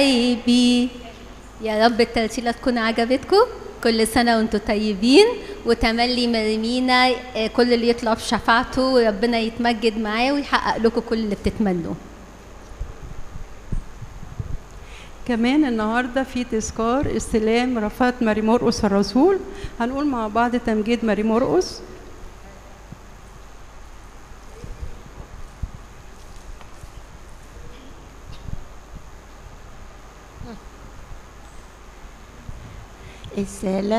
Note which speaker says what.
Speaker 1: طيبي يا رب الترتيلة تكون عجبتكم كل سنة وانتم طيبين وتملي مريمينا آه، كل اللي يطلب شفاعته وربنا يتمجد معاه ويحقق لكم كل اللي بتتمنوه
Speaker 2: كمان النهارده في تذكار استلام رفات ماري مرقس الرسول هنقول مع بعض تمجيد ماري مرقس
Speaker 3: السلام